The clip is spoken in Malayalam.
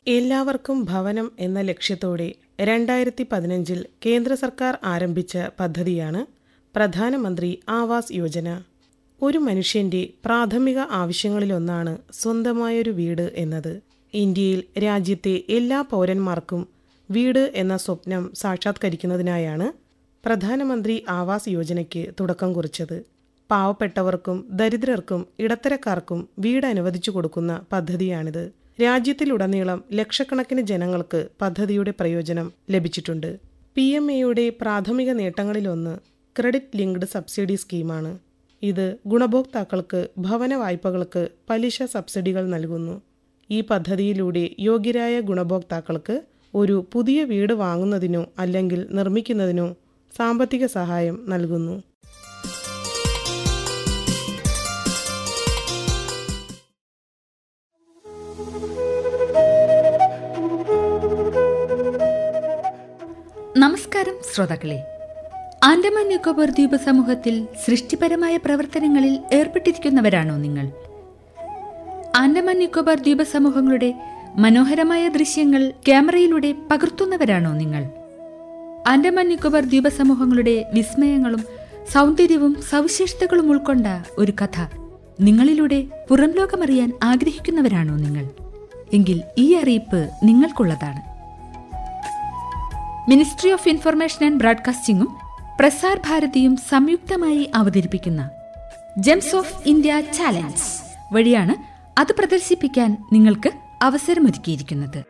എല്ലാവർക്കും ഭവനം എന്ന ലക്ഷ്യത്തോടെ രണ്ടായിരത്തി പതിനഞ്ചിൽ കേന്ദ്ര സർക്കാർ ആരംഭിച്ച പദ്ധതിയാണ് പ്രധാനമന്ത്രി ആവാസ് യോജന ഒരു മനുഷ്യന്റെ പ്രാഥമിക ആവശ്യങ്ങളിലൊന്നാണ് സ്വന്തമായൊരു വീട് എന്നത് ഇന്ത്യയിൽ രാജ്യത്തെ എല്ലാ പൗരന്മാർക്കും വീട് എന്ന സ്വപ്നം സാക്ഷാത്കരിക്കുന്നതിനായാണ് പ്രധാനമന്ത്രി ആവാസ് യോജനയ്ക്ക് തുടക്കം കുറിച്ചത് പാവപ്പെട്ടവർക്കും ദരിദ്രർക്കും ഇടത്തരക്കാർക്കും വീട് അനുവദിച്ചു കൊടുക്കുന്ന പദ്ധതിയാണിത് രാജ്യത്തിലുടനീളം ലക്ഷക്കണക്കിന് ജനങ്ങൾക്ക് പദ്ധതിയുടെ പ്രയോജനം ലഭിച്ചിട്ടുണ്ട് പി എം എയുടെ പ്രാഥമിക നേട്ടങ്ങളിലൊന്ന് ക്രെഡിറ്റ് ലിങ്ക്ഡ് സബ്സിഡി സ്കീമാണ് ഇത് ഗുണഭോക്താക്കൾക്ക് ഭവന വായ്പകൾക്ക് പലിശ സബ്സിഡികൾ നൽകുന്നു ഈ പദ്ധതിയിലൂടെ യോഗ്യരായ ഗുണഭോക്താക്കൾക്ക് ഒരു പുതിയ വീട് വാങ്ങുന്നതിനോ അല്ലെങ്കിൽ നിർമ്മിക്കുന്നതിനോ സാമ്പത്തിക സഹായം നൽകുന്നു നമസ്കാരം ശ്രോതാക്കളെ ആൻഡമാൻ നിക്കോബാർ ദ്വീപ സമൂഹത്തിൽ സൃഷ്ടിപരമായ പ്രവർത്തനങ്ങളിൽ ഏർപ്പെട്ടിരിക്കുന്നവരാണോ നിങ്ങൾ ആൻഡമാൻ നിക്കോബാർ ദ്വീപ സമൂഹങ്ങളുടെ മനോഹരമായ ദൃശ്യങ്ങൾ ക്യാമറയിലൂടെ പകർത്തുന്നവരാണോ നിങ്ങൾ ആൻഡമാൻ നിക്കോബാർ ദ്വീപ സമൂഹങ്ങളുടെ വിസ്മയങ്ങളും സൗന്ദര്യവും സവിശേഷതകളും ഉൾക്കൊണ്ട ഒരു കഥ നിങ്ങളിലൂടെ പുറം ലോകമറിയാൻ ആഗ്രഹിക്കുന്നവരാണോ നിങ്ങൾ എങ്കിൽ ഈ അറിയിപ്പ് നിങ്ങൾക്കുള്ളതാണ് മിനിസ്ട്രി ഓഫ് ഇൻഫർമേഷൻ ആൻഡ് ബ്രോഡ്കാസ്റ്റിംഗും പ്രസാർ ഭാരതിയും സംയുക്തമായി അവതരിപ്പിക്കുന്ന ജെംസ് ഓഫ് ഇന്ത്യ ചാലഞ്ച് വഴിയാണ് അത് പ്രദർശിപ്പിക്കാൻ നിങ്ങൾക്ക് അവസരമൊരുക്കിയിരിക്കുന്നത്